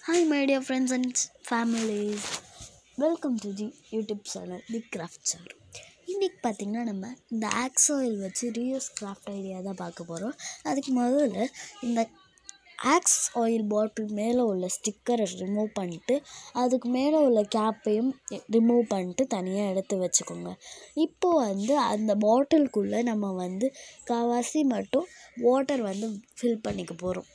hi my dear friends and families welcome to the YouTube channel the craft sir இன்றைக்கி பார்த்திங்கன்னா நம்ம இந்த axe oil வச்சு reuse craft idea தான் பார்க்க போகிறோம் அதுக்கு முதல்ல இந்த ஆக்ஸ் ஆயில் பாட்டில் மேலே உள்ள ஸ்டிக்கரை ரிமூவ் பண்ணிட்டு அதுக்கு மேலே உள்ள கேப்பையும் ரிமூவ் பண்ணிட்டு தனியாக எடுத்து வச்சுக்கோங்க இப்போது வந்து அந்த பாட்டிலுக்குள்ளே நம்ம வந்து காவாசி மட்டும் வாட்டர் வந்து ஃபில் பண்ணிக்க போகிறோம்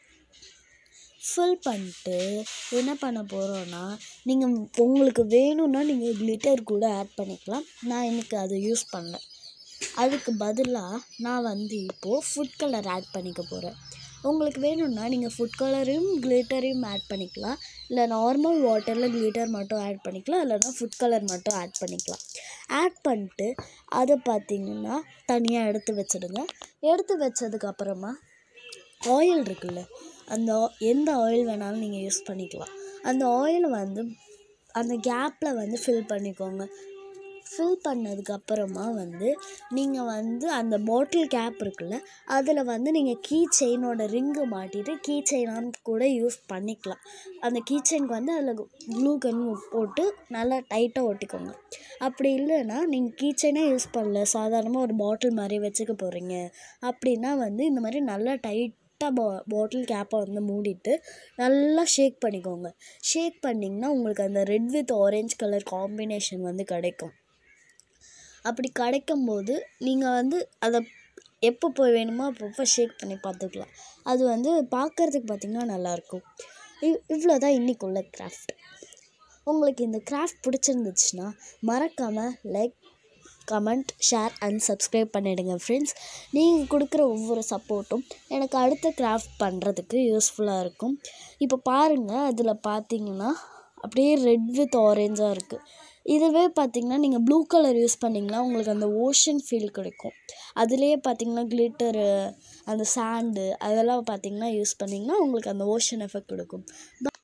ஃபில் பண்ணிட்டு என்ன பண்ண போகிறோன்னா நீங்கள் உங்களுக்கு வேணும்னா நீங்கள் கிளிட்டர் கூட ஆட் பண்ணிக்கலாம் நான் இன்றைக்கி அதை யூஸ் பண்ணல அதுக்கு பதிலாக நான் வந்து இப்போது ஃபுட் கலர் ஆட் பண்ணிக்க போகிறேன் உங்களுக்கு வேணும்னா நீங்கள் ஃபுட் கலரையும் கிளிட்டரையும் ஆட் பண்ணிக்கலாம் இல்லை நார்மல் வாட்டரில் கிளிட்டர் மட்டும் ஆட் பண்ணிக்கலாம் இல்லைனா ஃபுட் கலர் மட்டும் ஆட் பண்ணிக்கலாம் ஆட் பண்ணிட்டு அதை பார்த்தீங்கன்னா தனியாக எடுத்து வச்சுடுங்க எடுத்து வச்சதுக்கப்புறமா ஆயில் இருக்குல்ல அந்த எந்த ஆயில் வேணாலும் நீங்கள் யூஸ் பண்ணிக்கலாம் அந்த ஆயிலை வந்து அந்த கேப்பில் வந்து ஃபில் பண்ணிக்கோங்க ஃபில் பண்ணதுக்கப்புறமா வந்து நீங்கள் வந்து அந்த பாட்டில் கேப் இருக்குல்ல அதில் வந்து நீங்கள் கீ செயினோட ரிங்கு மாட்டிட்டு கீ செயினான்னு கூட யூஸ் பண்ணிக்கலாம் அந்த கீ செயினுக்கு வந்து அதில் க்ளூ கன் போட்டு நல்லா டைட்டாக ஒட்டிக்கோங்க அப்படி இல்லைன்னா நீங்கள் கீ செயினே யூஸ் பண்ணல சாதாரணமாக ஒரு பாட்டில் மாதிரி வச்சுக்க போகிறீங்க அப்படின்னா வந்து இந்த மாதிரி நல்லா டைட் கரெக்டாக பா பாட்டில் கேப்பை வந்து மூடிட்டு நல்லா ஷேக் பண்ணிக்கோங்க ஷேக் பண்ணிங்கன்னா உங்களுக்கு அந்த red with orange colour combination வந்து கிடைக்கும் அப்படி கிடைக்கும்போது நீங்கள் வந்து அதை எப்போ போய் வேணுமோ அப்பப்போ ஷேக் பண்ணி பார்த்துக்கலாம் அது வந்து பார்க்குறதுக்கு பார்த்திங்கன்னா நல்லாயிருக்கும் இவ் இவ்வளோ தான் இன்றைக்கி உள்ள கிராஃப்ட் உங்களுக்கு இந்த கிராஃப்ட் பிடிச்சிருந்துச்சுன்னா மறக்காமல் like comment share and subscribe பண்ணிவிடுங்க ஃப்ரெண்ட்ஸ் நீங்கள் கொடுக்குற ஒவ்வொரு சப்போர்ட்டும் எனக்கு அடுத்த கிராஃப்ட் பண்ணுறதுக்கு யூஸ்ஃபுல்லாக இருக்கும் இப்போ பாருங்கள் அதில் பார்த்தீங்கன்னா அப்படியே ரெட் வித் ஆரேஞ்சாக இருக்குது இதுவே பார்த்திங்கன்னா நீங்கள் ப்ளூ கலர் யூஸ் பண்ணிங்கன்னா உங்களுக்கு அந்த ஓஷன் ஃபீல் கிடைக்கும் அதுலேயே பார்த்திங்கன்னா கிளிட்டரு அந்த சாண்டு அதெல்லாம் பார்த்திங்கன்னா யூஸ் பண்ணிங்கன்னா உங்களுக்கு அந்த ஓஷன் எஃபெக்ட் கொடுக்கும்